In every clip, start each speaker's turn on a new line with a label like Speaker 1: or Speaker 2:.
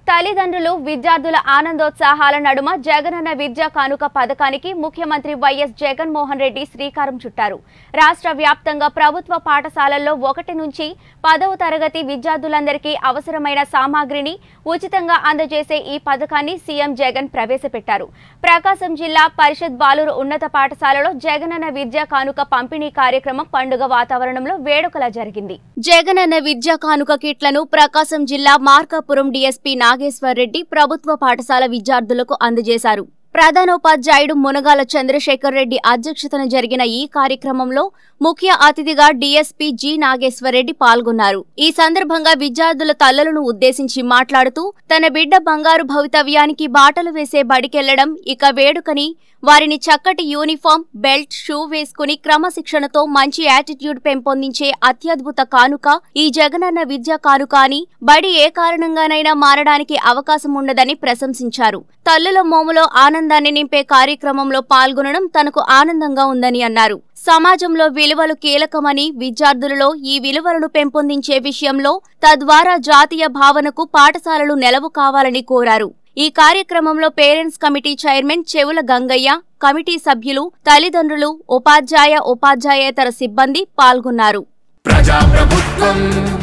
Speaker 1: తల్లిదండ్రులు విద్యార్థుల ఆనందోత్సాహాల నడుమ జగనన్న విద్యా కానుక పథకానికి ముఖ్యమంత్రి వైఎస్ జగన్మోహన్ రెడ్డి శ్రీకారం చుట్టారు రాష్ట్ర వ్యాప్తంగా ప్రభుత్వ పాఠశాలల్లో ఒకటి నుంచి పదవ తరగతి విద్యార్థులందరికీ అవసరమైన సామాగ్రిని ఉచితంగా అందజేసే ఈ పథకాన్ని సీఎం జగన్ ప్రవేశపెట్టారు ప్రకాశం జిల్లా పరిషత్ బాలురు ఉన్నత పాఠశాలలో జగనన్న విద్యా కానుక పంపిణీ కార్యక్రమం పండుగ వాతావరణంలో వేడుకలా జరిగింది జగనన్న విద్యా కానుక కిట్లను ప్రకాశం జిల్లా మార్కాపురం డీఎస్పీ నాగేశ్వర్ రెడ్డి ప్రభుత్వ పాఠశాల విద్యార్థులకు అందజేశారు ప్రధానోపాధ్యాయుడు మునగాల చంద్రశేఖర్ రెడ్డి అధ్యక్షతన జరిగిన ఈ కార్యక్రమంలో ముఖ్య అతిథిగా డీఎస్పీ జి నాగేశ్వర్ రెడ్డి పాల్గొన్నారు ఈ సందర్భంగా విద్యార్థుల తల్లులను ఉద్దేశించి మాట్లాడుతూ తన బిడ్డ బంగారు భవితవ్యానికి బాటలు వేసే బడికెళ్లడం ఇక వేడుకని వారిని చక్కటి యూనిఫామ్ బెల్ట్ షూ వేసుకుని క్రమశిక్షణతో మంచి యాటిట్యూడ్ పెంపొందించే అత్యద్భుత కానుక ఈ జగనన్న విద్యా కానుక అని బడి ఏ కారణంగానైనా మారడానికి అవకాశం ఉండదని ప్రశంసించారు తల్లుల మోములో ఆనందాన్ని నింపే కార్యక్రమంలో పాల్గొనడం తనకు ఆనందంగా ఉందని అన్నారు సమాజంలో విలువలు కీలకమని విద్యార్థులలో ఈ విలువలను పెంపొందించే విషయంలో తద్వారా జాతీయ భావనకు పాఠశాలలు నెలవు కావాలని కోరారు ఈ కార్యక్రమంలో పేరెంట్స్ కమిటీ చైర్మన్ చెవుల గంగయ్య కమిటీ సభ్యులు తల్లిదండ్రులు ఉపాధ్యాయ ఉపాధ్యాయేతర సిబ్బంది పాల్గొన్నారు
Speaker 2: ప్రజాప్రభుత్వం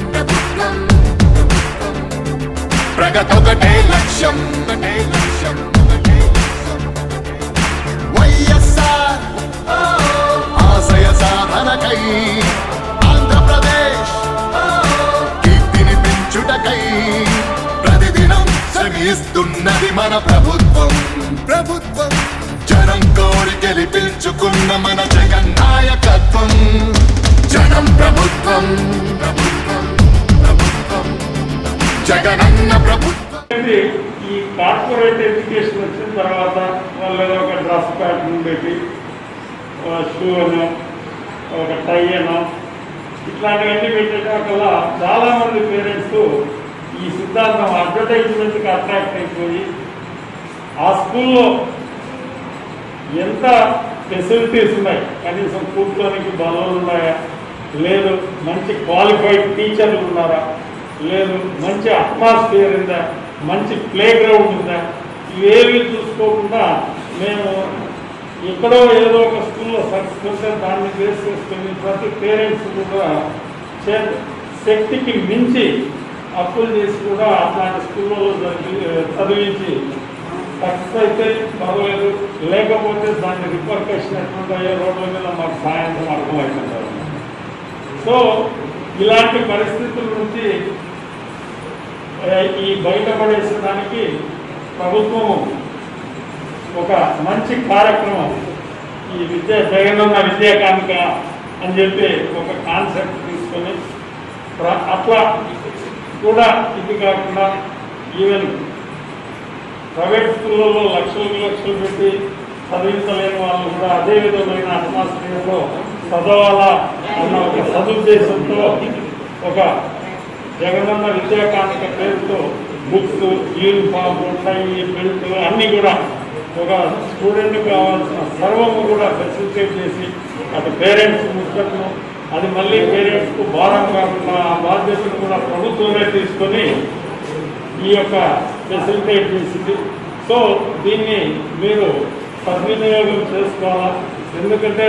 Speaker 2: ప్రగతొకటే లక్ష్యం ఒకటే లక్ష్యం ఒకటే లక్ష్యం. వైఎస్ఆర్ ఆశయ సాధనకై ఆంధ్రప్రదేశ్ కీర్తిని పెంచుటకై ప్రతిదినం శ్రమిస్తున్నది మన ప్రభుత్వం ప్రభుత్వం జనం కోరి గెలిపించుకున్న మన జగన్ నాయకత్వం జనం ప్రభుత్వం ప్రభుత్వం ప్రభుత్వం జగనన్న ప్రభుత్వం
Speaker 3: అనేది ఈ కార్పొరేట్ ఎడ్యుకేషన్ వచ్చిన తర్వాత వాళ్ళు ఏదో ఒక డ్రెస్ ప్యాటర్న్ పెట్టి షూ అనో ఒక టై అనో ఇట్లాంటివన్నీ పెట్టేటప్పుడు చాలా మంది పేరెంట్స్ ఈ సిద్ధాంతం అడ్వర్టైజ్మెంట్కి అట్రాక్ట్ అయిపోయి ఆ స్కూల్లో ఎంత ఫెసిలిటీస్ ఉన్నాయి కనీసం కూర్చోనికి బలలు ఉన్నాయా లేదు మంచి క్వాలిఫైడ్ టీచర్లు ఉన్నారా లేదు మంచి అట్మాస్ఫియర్ ఉందా మంచి ప్లే గ్రౌండ్ ఉందా ఇవేవి చూసుకోకుండా మేము ఎక్కడో ఏదో ఒక స్కూల్లో సక్సెస్ ఉంటే దాన్ని బేస్ చేసుకుని ప్రతి పేరెంట్స్ కూడా చే- శక్తికి మించి అప్పులు చేసి కూడా అట్లాంటి స్కూళ్ళలో చదివి- చదివించి సక్సెస్ అయితే పర్వాలేదు లేకపోతే దాన్ని రిపర్కషన్ ఎట్లుంటాయో రోడ్ల మీద మాకు సాయంత్రం అర్థమవుతుంటారు సో ఇలాంటి పరిస్థితుల నుంచి ఆ, ఈ బయటపడేసడానికి ప్రభుత్వం ఒక మంచి కార్యక్రమం ఈ విద్య జగనన్న విద్యా కానుక అని చెప్పి ఒక కాన్సెప్ట్ తీసుకొని ప్ర- అట్లా కూడా ఇది కాకుండా ఈవెన్ ప్రైవేట్ స్కూళ్ళలో లక్షలు లక్షలు పెట్టి చదివించలేని వాళ్ళు కూడా అదే విధమైన అట్మాస్ఫియర్లో చదవాలా అన్న ఒక సదుద్దేశంతో ఒక జగనన్న విద్యా కానుక పేరుతో బుక్స్ యూనిఫామ్ టై బెల్ట్ అన్నీ కూడా ఒక స్టూడెంట్ కావాల్సిన సర్వము కూడా ఫెసిలిటేట్ చేసి అటు పేరెంట్స్ ముచ్చట్ను అది మళ్ళీ పేరెంట్స్కు భారం కాకుండా ఆ బాధ్యతను కూడా ప్రభుత్వమే తీసుకొని ఈ యొక్క ఫెసిలిటేట్ చేసింది సో దీన్ని మీరు సద్వినియోగం చేసుకోవాలా ఎందుకంటే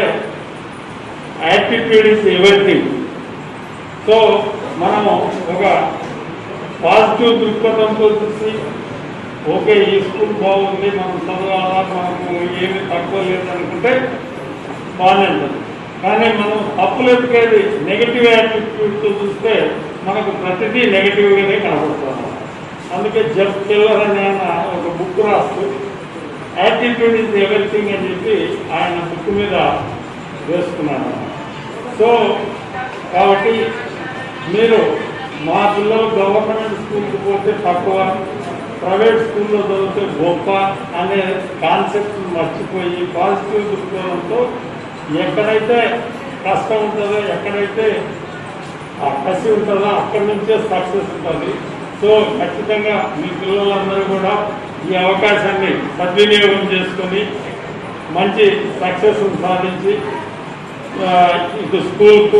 Speaker 3: యాటిట్యూడ్ ఇస్ ఎవ్రీథింగ్ సో మనము ఒక పాజిటివ్ దృక్పథంతో చూసి ఓకే ఈ స్కూల్ బాగుంది మనం చదవాలా మనకు ఏమి తక్కువ లేదు అనుకుంటే బాగానే ఉంటుంది కానీ మనం తప్పులు ఎత్తుకేది నెగిటివ్ యాటిట్యూడ్తో చూస్తే మనకు ప్రతిదీ నెగిటివ్గానే కనబడుతుంది అందుకే జబ్ కెల్లర్ అని ఆయన ఒక బుక్ రాస్తూ యాటిట్యూడ్ ఇస్ ఎవ్రీథింగ్ అని చెప్పి ఆయన బుక్ మీద వేసుకున్నాను సో కాబట్టి మీరు మా పిల్లలు గవర్నమెంట్ స్కూల్కి పోతే తక్కువ ప్రైవేట్ స్కూల్లో చదివితే గొప్ప అనే కాన్సెప్ట్ మర్చిపోయి పాజిటివ్ దృక్పథంతో ఎక్కడైతే కష్టం ఉంటుందో ఎక్కడైతే ఆ కసి ఉంటుందో అక్కడి నుంచే సక్సెస్ ఉంటుంది సో ఖచ్చితంగా మీ పిల్లలందరూ కూడా ఈ అవకాశాన్ని సద్వినియోగం చేసుకొని మంచి సక్సెస్ సాధించి ఆ, ఇటు స్కూల్కు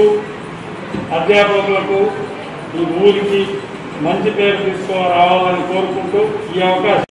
Speaker 3: అధ్యాపకులకు ఈ ఊరికి మంచి పేరు తీసుకురావాలని కోరుకుంటూ ఈ అవకాశం